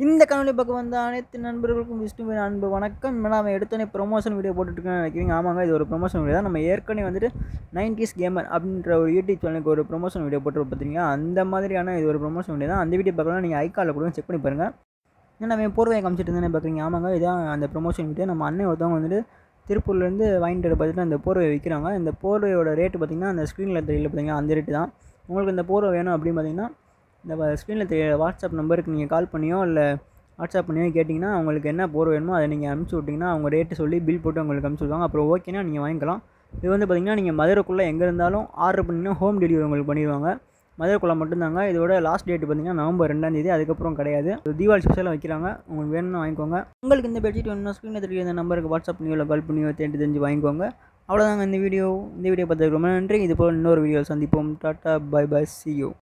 இந்த கனொலி பக்கம் வந்த அனைத்து நண்பர்களுக்கும் விஷ்ணு அன்பு வணக்கம் இப்போ நான் எடுத்தோடனே ப்ரொமோஷன் வீடியோ போட்டுட்ருக்கேன்னு நினைக்கிறீங்க ஆமாங்க இது ஒரு ப்ரொமோஷன் வீடியோ தான் நம்ம ஏற்கனவே வந்துட்டு நைன்டிஸ் கேமர் அப்படின்ற ஒரு யூடியூப் சேனலுக்கு ஒரு ப்ரொமோஷன் வீடியோ போட்டு பார்த்தீங்கன்னா அந்த மாதிரியான இது ஒரு ப்ரொமோஷன் வீடியோ தான் அந்த வீடியோ பார்க்கலாம் நீங்கள் ஐக்காலில் கூட செக் பண்ணி பாருங்கள் ஏன்னா அவன் போர்வையை காமிச்சிட்டு இருந்தேன்னு பார்க்குறீங்க ஆமாங்க இதான் அந்த ப்ரொமோஷன் வீடியோ நம்ம அண்ணன் ஒருத்தவங்க வந்துட்டு திருப்பூர்லேருந்து வாங்கிட்டு வர பார்த்துட்டு அந்த போர்வை விற்கிறாங்க இந்த போர்வையோட ரேட்டு பார்த்திங்கன்னா அந்த ஸ்க்ரீனில் தெரியல பார்த்தீங்கன்னா அந்த ரேட்டு தான் உங்களுக்கு இந்த போர்வை வேணும் அப்படின்னு பார்த்தீங்கன்னா இந்த ஸ்க்ரீனில் தெரிய வாட்ஸ்அப் நம்பருக்கு நீங்கள் கால் பண்ணியோ இல்லை வாட்ஸ்அப் பண்ணியோ கேட்டிங்கன்னா உங்களுக்கு என்ன போர்வை வேணுமோ அதை நீங்கள் அனுப்பிச்சி விட்டிங்கன்னா அவங்க ரேட்டு சொல்லி பில் போட்டு உங்களுக்கு அனுப்பிச்சி விடுவாங்க அப்புறம் ஓகேனா நீங்கள் வாங்கிக்கலாம் இது வந்து பார்த்திங்கன்னா நீங்கள் மதுரைக்குள்ளே எங்கே இருந்தாலும் ஆர்டர் பண்ணிங்கன்னா ஹோம் டெலிவரி உங்களுக்கு பண்ணிடுவாங்க மதுரைக்குள்ளே மட்டும்தாங்க இதோட லாஸ்ட் டேட் பார்த்திங்கன்னா நவம்பர் ரெண்டாம் தேதி அதுக்கப்புறம் கிடையாது இது தீபாவளி ஸ்பெஷலாக வைக்கிறாங்க உங்களுக்கு வேணும்னு வாங்கிக்கோங்க உங்களுக்கு இந்த பெட்ஷீட் வேணும்னா ஸ்க்ரீனில் தெரிய இந்த நம்பருக்கு வாட்ஸ்அப் பண்ணியோ இல்லை கால் பண்ணியோ தேடி தெரிஞ்சு வாங்கிக்கோங்க அவ்வளோதாங்க இந்த வீடியோ இந்த வீடியோ பார்த்ததுக்கு ரொம்ப நன்றி இது போல் இன்னொரு வீடியோ சந்திப்போம் tata bye bye see you